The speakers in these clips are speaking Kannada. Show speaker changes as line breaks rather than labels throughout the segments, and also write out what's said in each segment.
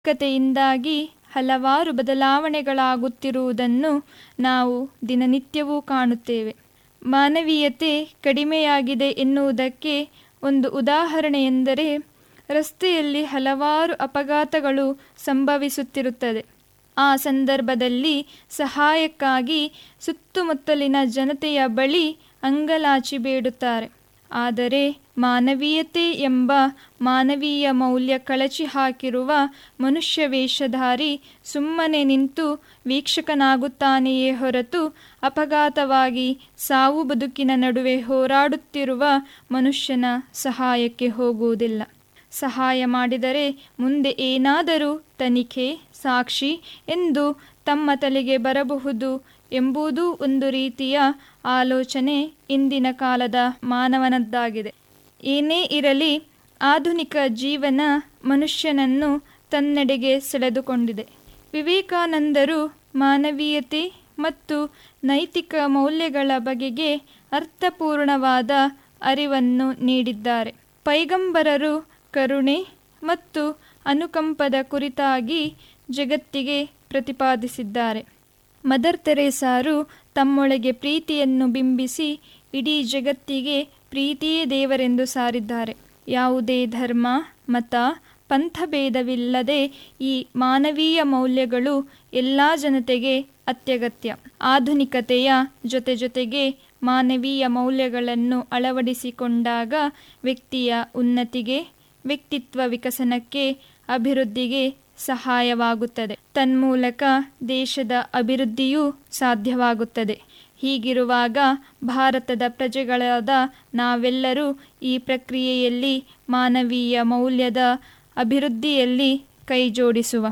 ಕತೆಯಿಂದಾಗಿ ಹಲವಾರು ಬದಲಾವಣೆಗಳಾಗುತ್ತಿರುವುದನ್ನು ನಾವು ದಿನನಿತ್ಯವೂ ಕಾಣುತ್ತೇವೆ ಮಾನವೀಯತೆ ಕಡಿಮೆಯಾಗಿದೆ ಎನ್ನುವುದಕ್ಕೆ ಒಂದು ಉದಾಹರಣೆಯೆಂದರೆ ರಸ್ತೆಯಲ್ಲಿ ಹಲವಾರು ಅಪಘಾತಗಳು ಸಂಭವಿಸುತ್ತಿರುತ್ತದೆ ಆ ಸಂದರ್ಭದಲ್ಲಿ ಸಹಾಯಕ್ಕಾಗಿ ಸುತ್ತಮುತ್ತಲಿನ ಜನತೆಯ ಬಳಿ ಅಂಗಲಾಚಿ ಬೇಡುತ್ತಾರೆ ಆದರೆ ಮಾನವೀಯತೆ ಎಂಬ ಮಾನವೀಯ ಮೌಲ್ಯ ಕಳಚಿ ಹಾಕಿರುವ ಮನುಷ್ಯ ವೇಷಧಾರಿ ಸುಮ್ಮನೆ ನಿಂತು ವೀಕ್ಷಕನಾಗುತ್ತಾನೆಯೇ ಹೊರತು ಅಪಘಾತವಾಗಿ ಸಾವು ಬದುಕಿನ ನಡುವೆ ಹೋರಾಡುತ್ತಿರುವ ಮನುಷ್ಯನ ಸಹಾಯಕ್ಕೆ ಹೋಗುವುದಿಲ್ಲ ಸಹಾಯ ಮಾಡಿದರೆ ಮುಂದೆ ಏನಾದರೂ ತನಿಖೆ ಸಾಕ್ಷಿ ಎಂದು ತಮ್ಮ ತಲೆಗೆ ಬರಬಹುದು ಎಂಬುದೂ ಒಂದು ರೀತಿಯ ಆಲೋಚನೆ ಇಂದಿನ ಕಾಲದ ಮಾನವನದ್ದಾಗಿದೆ ಏನೇ ಇರಲಿ ಆಧುನಿಕ ಜೀವನ ಮನುಷ್ಯನನ್ನು ತನ್ನೆಡೆಗೆ ಸೆಳೆದುಕೊಂಡಿದೆ ವಿವೇಕಾನಂದರು ಮಾನವೀಯತೆ ಮತ್ತು ನೈತಿಕ ಮೌಲ್ಯಗಳ ಬಗೆಗೆ ಅರ್ಥಪೂರ್ಣವಾದ ಅರಿವನ್ನು ನೀಡಿದ್ದಾರೆ ಪೈಗಂಬರರು ಕರುಣೆ ಮತ್ತು ಅನುಕಂಪದ ಕುರಿತಾಗಿ ಜಗತ್ತಿಗೆ ಪ್ರತಿಪಾದಿಸಿದ್ದಾರೆ ಮದರ್ ತೆರೇಸಾರು ತಮ್ಮೊಳಗೆ ಪ್ರೀತಿಯನ್ನು ಬಿಂಬಿಸಿ ಇಡೀ ಜಗತ್ತಿಗೆ ಪ್ರೀತಿಯೇ ದೇವರೆಂದು ಸಾರಿದ್ದಾರೆ ಯಾವುದೇ ಧರ್ಮ ಮತ ಪಂಥಭೇದವಿಲ್ಲದೆ ಈ ಮಾನವೀಯ ಮೌಲ್ಯಗಳು ಎಲ್ಲ ಜನತೆಗೆ ಅತ್ಯಗತ್ಯ ಆಧುನಿಕತೆಯ ಜೊತೆ ಜೊತೆಗೆ ಮಾನವೀಯ ಮೌಲ್ಯಗಳನ್ನು ಅಳವಡಿಸಿಕೊಂಡಾಗ ವ್ಯಕ್ತಿಯ ಉನ್ನತಿಗೆ ವ್ಯಕ್ತಿತ್ವ ವಿಕಸನಕ್ಕೆ ಅಭಿವೃದ್ಧಿಗೆ ಸಹಾಯವಾಗುತ್ತದೆ ತನ್ಮೂಲಕ ದೇಶದ ಅಭಿವೃದ್ಧಿಯೂ ಸಾಧ್ಯವಾಗುತ್ತದೆ ಹೀಗಿರುವಾಗ ಭಾರತದ ಪ್ರಜೆಗಳಾದ ನಾವೆಲ್ಲರೂ ಈ ಪ್ರಕ್ರಿಯೆಯಲ್ಲಿ ಮಾನವೀಯ ಮೌಲ್ಯದ ಅಭಿವೃದ್ಧಿಯಲ್ಲಿ ಕೈಜೋಡಿಸುವ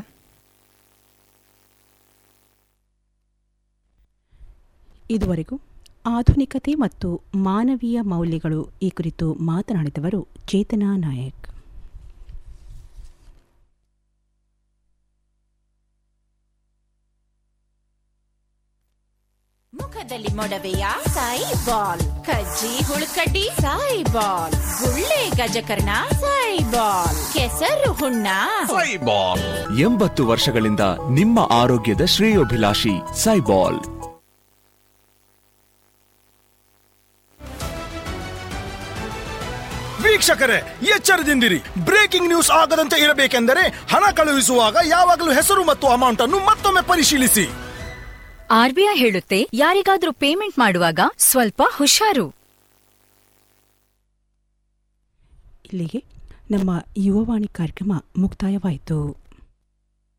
ಇದುವರೆಗೂ ಆಧುನಿಕತೆ ಮತ್ತು ಮಾನವೀಯ ಮೌಲ್ಯಗಳು ಈ ಕುರಿತು ಮಾತನಾಡಿದವರು ಚೇತನಾ ನಾಯಕ್
ಮುಖದಲ್ಲಿ ಮೊಡವೆಯ ಸಾಯಿ ಬಾಲ್ ಕಜ್ಜಿ ಹುಳುಕಡ್ಡಿ ಸಾಯಿ ಬಾಲ್ ಗುಳ್ಳೆ ಗಜಕರ್ಣ ಸಾಯಿ ಬಾಲ್ ಕೆಸರು ಹುಣ್ಣ
ಸೈಬಾಲ್ ಎಂಬತ್ತು ವರ್ಷಗಳಿಂದ ನಿಮ್ಮ ಆರೋಗ್ಯದ ಶ್ರೇಯೋಭಿಲಾಷಿ ಸೈಬಾಲ್
ವೀಕ್ಷಕರೇ ಎಚ್ಚರದಿಂದಿರಿ ಬ್ರೇಕಿಂಗ್ ನ್ಯೂಸ್ ಆಗದಂತೆ ಇರಬೇಕೆಂದರೆ ಹಣ ಕಳುಹಿಸುವಾಗ ಯಾವಾಗಲೂ ಹೆಸರು ಮತ್ತು ಅಮೌಂಟ್ ಅನ್ನು ಮತ್ತೊಮ್ಮೆ ಪರಿಶೀಲಿಸಿ
ಆರ್ಬಿಐ ಹೇಳುತ್ತೆ ಯಾರಿಗಾದ್ರೂ ಪೇಮೆಂಟ್ ಮಾಡುವಾಗ ಸ್ವಲ್ಪ ಹುಷಾರು
ಇಲ್ಲಿಗೆ ನಮ್ಮ ಯುವವಾಣಿ ಕಾರ್ಯಕ್ರಮ ಮುಕ್ತಾಯವಾಯಿತು